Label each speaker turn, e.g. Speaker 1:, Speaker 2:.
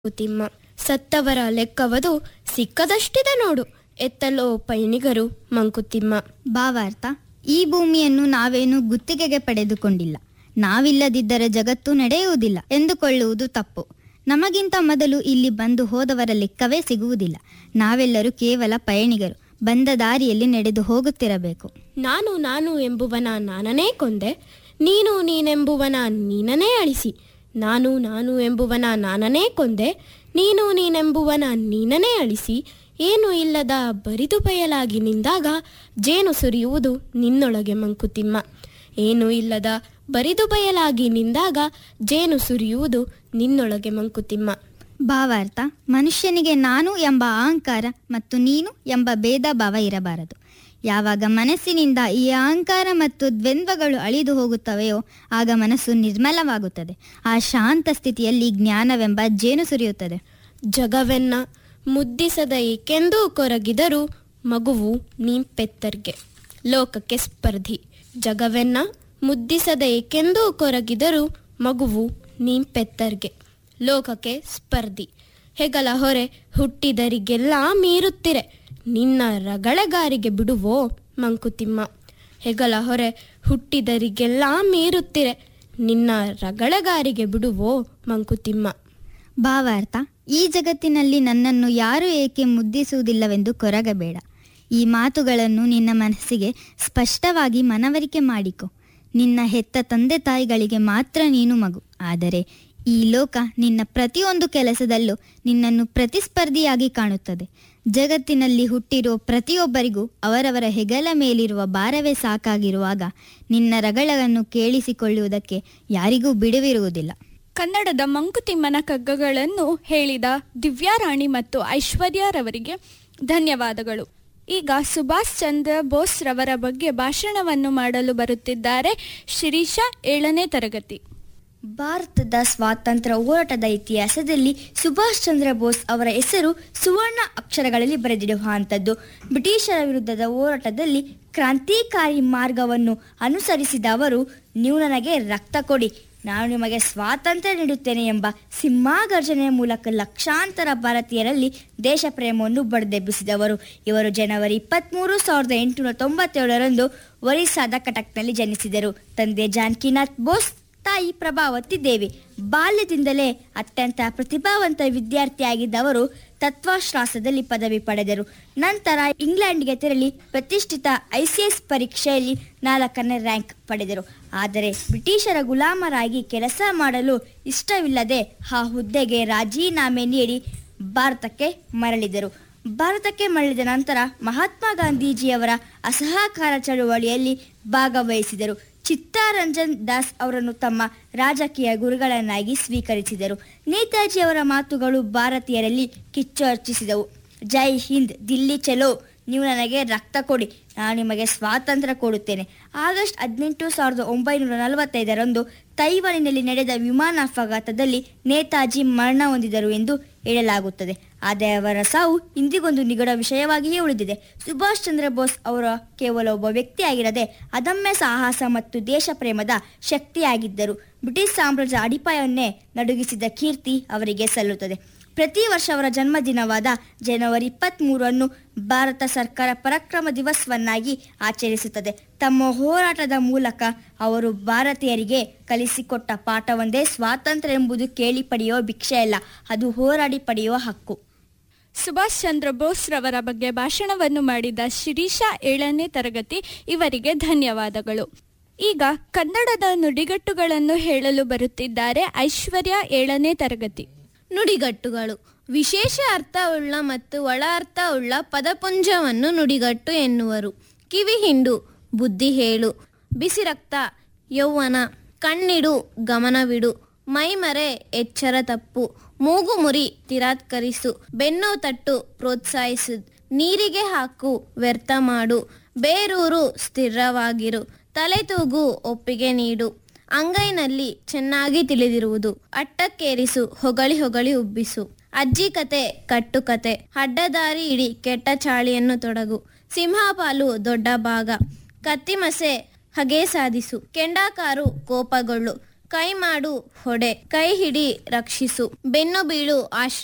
Speaker 1: ತಿಮ್ಮ ಸತ್ತವರ ಲೆಕ್ಕವದು ಸಿಕ್ಕದಷ್ಟಿದೆ ನೋಡು ಎತ್ತಲೋ ಪೈಣಿಗರು ಮಂಕುತಿಮ್ಮ
Speaker 2: ಭಾವಾರ್ಥ ಈ ಭೂಮಿಯನ್ನು ನಾವೇನು ಗುತ್ತಿಗೆಗೆ ಪಡೆದುಕೊಂಡಿಲ್ಲ ನಾವಿಲ್ಲದಿದ್ದರೆ ಜಗತ್ತು ನಡೆಯುವುದಿಲ್ಲ ಎಂದುಕೊಳ್ಳುವುದು ತಪ್ಪು ನಮಗಿಂತ ಮೊದಲು ಇಲ್ಲಿ ಬಂದು ಹೋದವರ ಲೆಕ್ಕವೇ ಸಿಗುವುದಿಲ್ಲ ನಾವೆಲ್ಲರೂ ಕೇವಲ ಪಯಣಿಗರು ಬಂದ ದಾರಿಯಲ್ಲಿ ನಡೆದು ಹೋಗುತ್ತಿರಬೇಕು
Speaker 1: ನಾನು ನಾನು ಎಂಬುವನ ನಾನನೇ ಕೊಂದೆ ನೀನು ನೀನೆಂಬುವನ ನೀನನೇ ಅಳಿಸಿ ನಾನು ನಾನು ಎಂಬುವನ ನಾನನೇ ಕೊಂದೆ ನೀನು ನೀನೆಂಬುವನ ನೀನನೇ ಅಳಿಸಿ ಏನು ಇಲ್ಲದ ಬರಿದು ಬಯಲಾಗಿ ನಿಂದಾಗ ಜೇನು ಸುರಿಯುವುದು ನಿನ್ನೊಳಗೆ ಮಂಕುತಿಮ್ಮ ಏನು ಇಲ್ಲದ ಬರಿದು ಬಯಲಾಗಿ ನಿಂದಾಗ ಜೇನು ಸುರಿಯುವುದು ನಿನ್ನೊಳಗೆ ಮಂಕುತಿಮ್ಮ
Speaker 2: ಭಾವಾರ್ಥ ಮನುಷ್ಯನಿಗೆ ನಾನು ಎಂಬ ಅಹಂಕಾರ ಮತ್ತು ನೀನು ಎಂಬ ಭೇದ ಭಾವ ಇರಬಾರದು ಯಾವಾಗ ಮನಸ್ಸಿನಿಂದ ಈ ಅಹಂಕಾರ ಮತ್ತು ದ್ವಂದ್ವಗಳು ಅಳಿದು ಹೋಗುತ್ತವೆಯೋ ಆಗ ಮನಸ್ಸು ನಿರ್ಮಲವಾಗುತ್ತದೆ ಆ ಶಾಂತ ಸ್ಥಿತಿಯಲ್ಲಿ ಜ್ಞಾನವೆಂಬ ಜೇನು ಸುರಿಯುತ್ತದೆ
Speaker 1: ಜಗವೆನ್ನ ಮುದ್ದಿಸದ ಏಕೆಂದೂ ಕೊರಗಿದರು ಮಗುವು ನೀಂಪೆತ್ತರ್ಗೆ ಲೋಕಕ್ಕೆ ಸ್ಪರ್ಧಿ ಜಗವೆನ್ನ ಮುದ್ದಿಸದ ಏಕೆಂದೂ ಕೊರಗಿದರು ಮಗುವು ನೀಂಪೆತ್ತರ್ಗೆ ಲೋಕಕ್ಕೆ ಸ್ಪರ್ಧಿ ಹೆಗಲ ಹೊರೆ ಹುಟ್ಟಿದರಿಗೆಲ್ಲ ಮೀರುತ್ತಿರೆ ನಿನ್ನ ರಗಳೆಗಾರಿಗೆ ಬಿಡುವೋ ಮಂಕುತಿಮ್ಮ ಹೆಗಲ ಹೊರೆ ಹುಟ್ಟಿದರಿಗೆಲ್ಲ ಮೀರುತ್ತಿರೆ ನಿನ್ನ ರಗಳೆಗಾರಿಗೆ ಬಿಡುವೋ ಮಂಕುತಿಮ್ಮ
Speaker 2: ಭಾವಾರ್ಥ ಈ ಜಗತ್ತಿನಲ್ಲಿ ನನ್ನನ್ನು ಯಾರು ಏಕೆ ಮುದ್ದಿಸುವುದಿಲ್ಲವೆಂದು ಕೊರಗಬೇಡ ಈ ಮಾತುಗಳನ್ನು ನಿನ್ನ ಮನಸ್ಸಿಗೆ ಸ್ಪಷ್ಟವಾಗಿ ಮನವರಿಕೆ ಮಾಡಿಕೊ ನಿನ್ನ ಹೆತ್ತ ತಂದೆ ತಾಯಿಗಳಿಗೆ ಮಾತ್ರ ನೀನು ಮಗು ಆದರೆ ಈ ಲೋಕ ನಿನ್ನ ಪ್ರತಿಯೊಂದು ಕೆಲಸದಲ್ಲೂ ನಿನ್ನನ್ನು ಪ್ರತಿಸ್ಪರ್ಧಿಯಾಗಿ ಕಾಣುತ್ತದೆ ಜಗತ್ತಿನಲ್ಲಿ ಹುಟ್ಟಿರೋ ಪ್ರತಿಯೊಬ್ಬರಿಗೂ ಅವರವರ ಹೆಗಲ ಮೇಲಿರುವ ಭಾರವೇ ಸಾಕಾಗಿರುವಾಗ ನಿನ್ನ ರಗಳವನ್ನು ಕೇಳಿಸಿಕೊಳ್ಳುವುದಕ್ಕೆ ಯಾರಿಗೂ ಬಿಡುವಿರುವುದಿಲ್ಲ
Speaker 3: ಕನ್ನಡದ ಮಂಕುತಿಮ್ಮನ ಕಗ್ಗಗಳನ್ನು ಹೇಳಿದ ದಿವ್ಯಾರಾಣಿ ಮತ್ತು ಐಶ್ವರ್ಯರವರಿಗೆ ಧನ್ಯವಾದಗಳು ಈಗ ಸುಭಾಷ್ ಚಂದ್ರ ಬೋಸ್ ರವರ ಬಗ್ಗೆ ಭಾಷಣವನ್ನು ಮಾಡಲು ಬರುತ್ತಿದ್ದಾರೆ ಶಿರೀಷಾ ಏಳನೇ ತರಗತಿ
Speaker 4: ಭಾರತದ ಸ್ವಾತಂತ್ರ್ಯ ಹೋರಾಟದ ಇತಿಹಾಸದಲ್ಲಿ ಸುಭಾಷ್ ಚಂದ್ರ ಬೋಸ್ ಅವರ ಹೆಸರು ಸುವರ್ಣ ಅಕ್ಷರಗಳಲ್ಲಿ ಬರೆದಿಡುವಂಥದ್ದು ಬ್ರಿಟಿಷರ ವಿರುದ್ಧದ ಹೋರಾಟದಲ್ಲಿ ಕ್ರಾಂತಿಕಾರಿ ಮಾರ್ಗವನ್ನು ಅನುಸರಿಸಿದ ಅವರು ನೀವು ನನಗೆ ರಕ್ತ ಕೊಡಿ ನಾನು ನಿಮಗೆ ಸ್ವಾತಂತ್ರ್ಯ ನೀಡುತ್ತೇನೆ ಎಂಬ ಸಿಂಹಾಗರ್ಜನೆಯ ಮೂಲಕ ಲಕ್ಷಾಂತರ ಭಾರತೀಯರಲ್ಲಿ ದೇಶ ಪ್ರೇಮವನ್ನು ಬಡಿದೆಬ್ಬಿಸಿದವರು ಇವರು ಜನವರಿ ಇಪ್ಪತ್ತ್ಮೂರು ಸಾವಿರದ ಎಂಟುನೂರ ತೊಂಬತ್ತೇಳರಂದು ಒರಿಸ್ಸಾದ ಕಟಕ್ನಲ್ಲಿ ಜನಿಸಿದರು ತಂದೆ ಜಾನಕಿನಾಥ್ ಬೋಸ್ ತಾಯಿ ಪ್ರಭಾವತಿ ದೇವಿ ಬಾಲ್ಯದಿಂದಲೇ ಅತ್ಯಂತ ಪ್ರತಿಭಾವಂತ ವಿದ್ಯಾರ್ಥಿಯಾಗಿದ್ದ ಅವರು ತತ್ವಶಾಸ್ತ್ರದಲ್ಲಿ ಪದವಿ ಪಡೆದರು ನಂತರ ಇಂಗ್ಲೆಂಡ್ಗೆ ತೆರಳಿ ಪ್ರತಿಷ್ಠಿತ ಐಸಿಎಸ್ ಪರೀಕ್ಷೆಯಲ್ಲಿ ನಾಲ್ಕನೇ ರ್ಯಾಂಕ್ ಪಡೆದರು ಆದರೆ ಬ್ರಿಟಿಷರ ಗುಲಾಮರಾಗಿ ಕೆಲಸ ಮಾಡಲು ಇಷ್ಟವಿಲ್ಲದೆ ಆ ಹುದ್ದೆಗೆ ರಾಜೀನಾಮೆ ನೀಡಿ ಭಾರತಕ್ಕೆ ಮರಳಿದರು ಭಾರತಕ್ಕೆ ಮರಳಿದ ನಂತರ ಮಹಾತ್ಮ ಗಾಂಧೀಜಿಯವರ ಅಸಹಕಾರ ಚಳುವಳಿಯಲ್ಲಿ ಭಾಗವಹಿಸಿದರು ಚಿತ್ತಾರಂಜನ್ ದಾಸ್ ಅವರನ್ನು ತಮ್ಮ ರಾಜಕೀಯ ಗುರುಗಳನ್ನಾಗಿ ಸ್ವೀಕರಿಸಿದರು ನೇತಾಜಿಯವರ ಮಾತುಗಳು ಭಾರತೀಯರಲ್ಲಿ ಕಿಚ್ಚು ಹಚ್ಚಿಸಿದವು ಜೈ ಹಿಂದ್ ದಿಲ್ಲಿ ಚಲೋ ನೀವು ನನಗೆ ರಕ್ತ ಕೊಡಿ ನಾನು ನಿಮಗೆ ಸ್ವಾತಂತ್ರ್ಯ ಕೊಡುತ್ತೇನೆ ಆಗಸ್ಟ್ ಹದಿನೆಂಟು ಸಾವಿರದ ಒಂಬೈನೂರ ನಲವತ್ತೈದರಂದು ತೈವಾನಿನಲ್ಲಿ ನಡೆದ ವಿಮಾನ ಅಪಘಾತದಲ್ಲಿ ನೇತಾಜಿ ಮರಣ ಹೊಂದಿದರು ಎಂದು ಹೇಳಲಾಗುತ್ತದೆ ಆದರೆ ಅವರ ಸಾವು ಇಂದಿಗೊಂದು ನಿಗಡ ವಿಷಯವಾಗಿಯೇ ಉಳಿದಿದೆ ಸುಭಾಷ್ ಚಂದ್ರ ಬೋಸ್ ಅವರ ಕೇವಲ ಒಬ್ಬ ವ್ಯಕ್ತಿಯಾಗಿರದೆ ಅದಮ್ಯ ಸಾಹಸ ಮತ್ತು ದೇಶ ಪ್ರೇಮದ ಶಕ್ತಿಯಾಗಿದ್ದರು ಬ್ರಿಟಿಷ್ ಸಾಮ್ರಾಜ್ಯ ಅಡಿಪಾಯವನ್ನೇ ನಡುಗಿಸಿದ ಕೀರ್ತಿ ಅವರಿಗೆ ಸಲ್ಲುತ್ತದೆ ಪ್ರತಿ ವರ್ಷ ಅವರ ಜನ್ಮದಿನವಾದ ಜನವರಿ ಇಪ್ಪತ್ತ್ಮೂರನ್ನು ಭಾರತ ಸರ್ಕಾರ ಪರಾಕ್ರಮ ದಿವಸವನ್ನಾಗಿ ಆಚರಿಸುತ್ತದೆ ತಮ್ಮ ಹೋರಾಟದ ಮೂಲಕ ಅವರು ಭಾರತೀಯರಿಗೆ ಕಲಿಸಿಕೊಟ್ಟ ಪಾಠವೊಂದೇ ಸ್ವಾತಂತ್ರ್ಯ ಎಂಬುದು ಕೇಳಿ ಪಡೆಯುವ ಭಿಕ್ಷೆಯಲ್ಲ ಅದು ಹೋರಾಡಿ ಪಡೆಯುವ ಹಕ್ಕು
Speaker 3: ಸುಭಾಷ್ ಚಂದ್ರ ಬೋಸ್ ರವರ ಬಗ್ಗೆ ಭಾಷಣವನ್ನು ಮಾಡಿದ ಶಿರೀಷಾ ಏಳನೇ ತರಗತಿ ಇವರಿಗೆ ಧನ್ಯವಾದಗಳು ಈಗ ಕನ್ನಡದ ನುಡಿಗಟ್ಟುಗಳನ್ನು ಹೇಳಲು ಬರುತ್ತಿದ್ದಾರೆ ಐಶ್ವರ್ಯ ಏಳನೇ ತರಗತಿ
Speaker 1: ನುಡಿಗಟ್ಟುಗಳು ವಿಶೇಷ ಅರ್ಥವುಳ್ಳ ಮತ್ತು ಒಳ ಅರ್ಥವುಳ್ಳ ಪದಪುಂಜವನ್ನು ನುಡಿಗಟ್ಟು ಎನ್ನುವರು ಕಿವಿ ಹಿಂಡು ಬುದ್ಧಿ ಹೇಳು ಬಿಸಿ ರಕ್ತ ಯೌವನ ಕಣ್ಣಿಡು ಗಮನವಿಡು ಮೈಮರೆ ಎಚ್ಚರ ತಪ್ಪು ಮೂಗು ಮುರಿ ತಿರಸ್ಕರಿಸು ಬೆನ್ನು ತಟ್ಟು ಪ್ರೋತ್ಸಾಹಿಸು ನೀರಿಗೆ ಹಾಕು ವ್ಯರ್ಥ ಮಾಡು ಬೇರೂರು ಸ್ಥಿರವಾಗಿರು ತಲೆ ತೂಗು ಒಪ್ಪಿಗೆ ನೀಡು ಅಂಗೈನಲ್ಲಿ ಚೆನ್ನಾಗಿ ತಿಳಿದಿರುವುದು ಅಟ್ಟಕ್ಕೇರಿಸು ಹೊಗಳಿ ಹೊಗಳಿ ಉಬ್ಬಿಸು ಅಜ್ಜಿ ಕತೆ ಕಟ್ಟು ಕತೆ ಅಡ್ಡದಾರಿ ಇಡಿ ಕೆಟ್ಟ ಚಾಳಿಯನ್ನು ತೊಡಗು ಸಿಂಹಪಾಲು ದೊಡ್ಡ ಭಾಗ ಕತ್ತಿಮಸೆ ಹಗೆ ಸಾಧಿಸು ಕೆಂಡಾಕಾರು ಕೋಪಗೊಳ್ಳು
Speaker 5: ಕೈ ಮಾಡು ಹೊಡೆ ಕೈ ಹಿಡಿ ರಕ್ಷಿಸು ಬೆನ್ನು ಬೀಳು ಆಶ್ರಯ